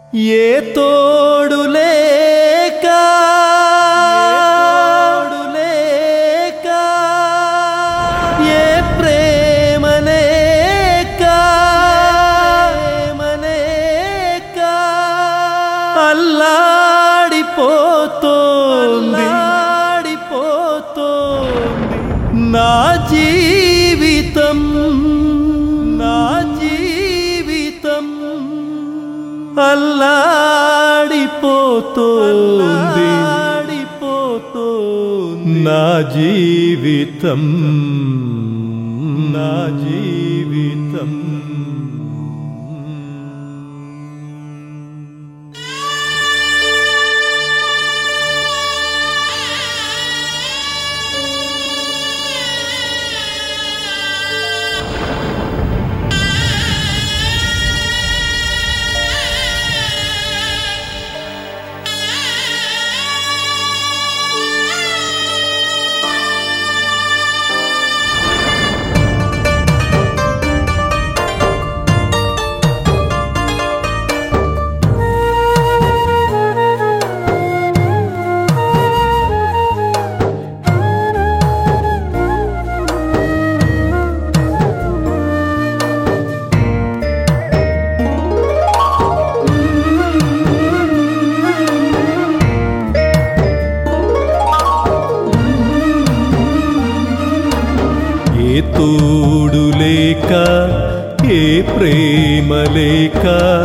ఏ తోడు లేక లేక ఏ ప్రేమ లేక లేక అల్లాడిపోతోంది అల్లాడిపోతోంది నా జీవితం నా జీవితం అల్లాడిపోతోంది నా జీవితం నా జీవితం ఏ తోడు లేక ఏ ప్రేమ లేక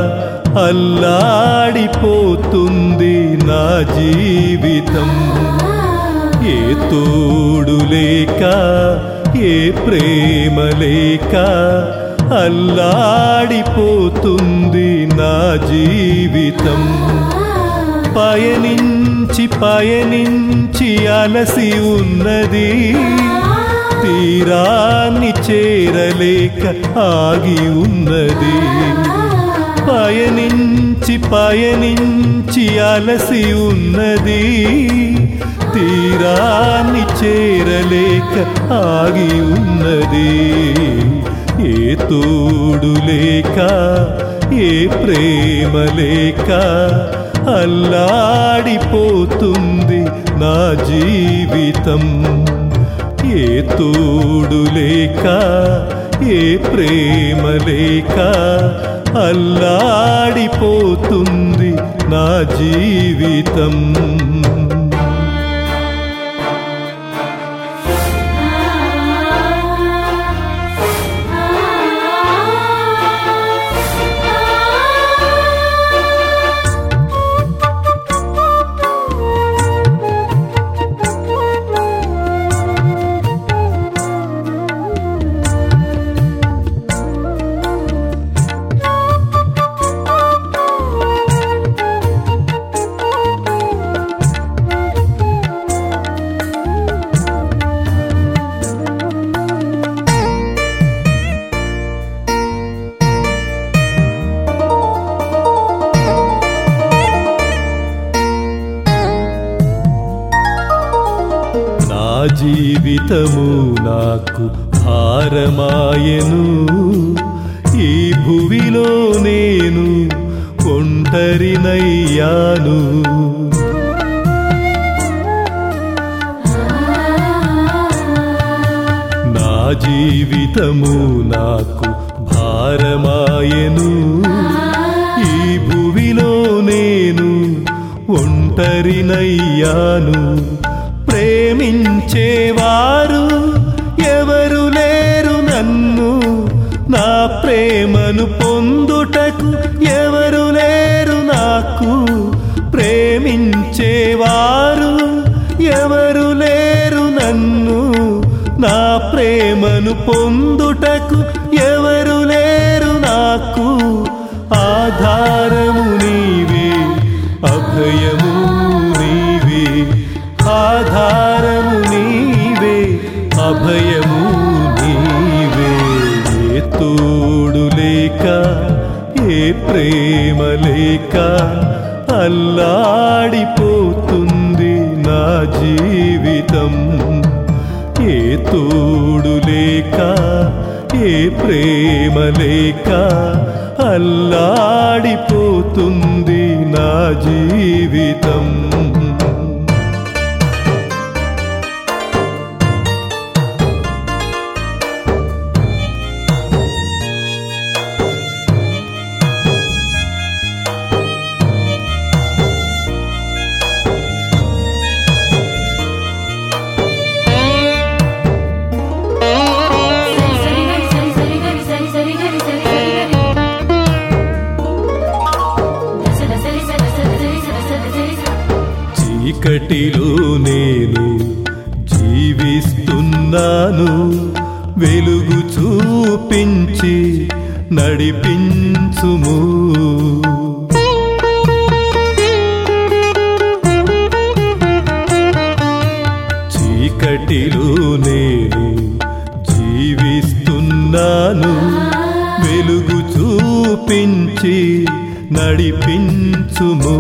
అల్లాడిపోతుంది నా జీవితం ఏ తోడు లేక ఏ ప్రేమ లేక అల్లాడిపోతుంది నా జీవితం పయనించి పయనించి అలసి ఉన్నది తీరాన్ని చేరలేక ఆగి ఉన్నది పయనించి పయనించి అలసి ఉన్నది తీరాన్ని చేరలేక ఆగి ఉన్నది ఏ తోడు లేక ఏ ప్రేమ లేక అల్లాడిపోతుంది నా జీవితం ఏ తోడు లేక ఏ ప్రేమ లేక అల్లాడిపోతుంది నా జీవితం నా జీవితము నాకు భారమాయను ఈ భువిలో నేను ఒంటరినయ్యాను నా జీవితము నాకు భారమాయను ఈ భువిలో నేను ఒంటరినయ్యాను ప్రేమించేవారు ఎవరు లేరు నన్ను నా ప్రేమను పొందుటకు ఎవరు లేరు నాకు ప్రేమించేవారు ఎవరు లేరు నన్ను నా ప్రేమను పొందుటకు ఎవరు లేరు నాకు ఆధారము నీవే అభయము నీవే ఆధారము నీవే అభయము నీవే ఏ తోడు లేక ఏ ప్రేమ లేక అల్లాడిపోతుంది నా జీవితం ఏ తోడు లేక ఏ ప్రేమ లేక అల్లాడిపో అల్లాడిపోతుంది నా జీవితం సరి సరి గరి సరి సరి గరి సరి సరి గరి సరి సరి గరి దస దసరి సరి సరి సరి సరి సరి సరి సరి చీకటిలో నేను జీవిస్తున్నాను వెలుగు చూపించి నడిపించుము చీకటిలో నేను జీవిస్తున్నాను వెలుగు చూపించి నడిపించుము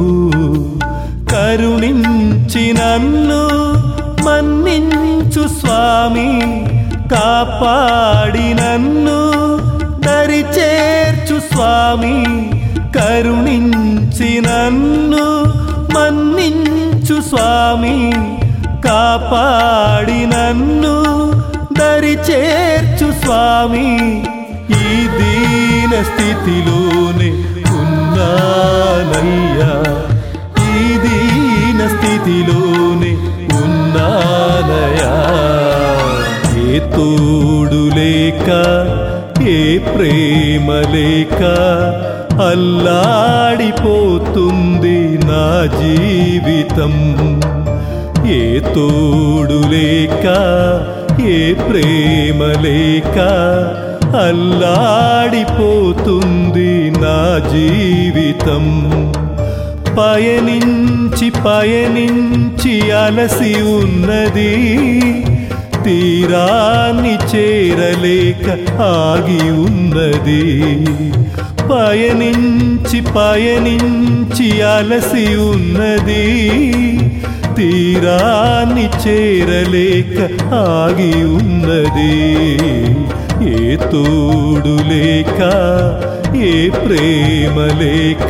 కరుణించి నన్ను మన్నించు స్వామి కాపాడి నన్ను దరి చేర్చు స్వామి కరుణించి నన్ను మన్నించు స్వామి కాపాడి నన్ను దరి చేర్చు స్వామి ఈ దీన స్థితిలోనే ఉన్నానయ్యా ఈ దీన స్థితిలోనే ఉన్నానయా ఏ తోడు లేక ఏ ప్రేమ లేక అల్లాడిపోతుంది నా జీవితం ఏ తోడు లేక ఏ ప్రేమ లేక అల్లాడిపోతుంది నా జీవితం పయనించి పయనించి అలసి ఉన్నది తీరాన్ని చేరలేక ఆగి ఉన్నది పయనించి పయనించి అలసి ఉన్నది తీరాన్ని చేరలేక ఆగి ఉన్నది ఏ తోడు లేక ఏ ప్రేమ లేక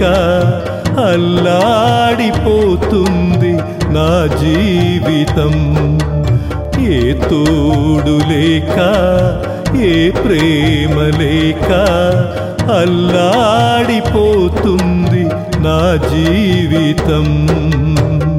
అల్లాడిపోతుంది నా జీవితం ఏ తోడు లేక ఏ ప్రేమ లేక అల్లాడిపోతుంది నా జీవితం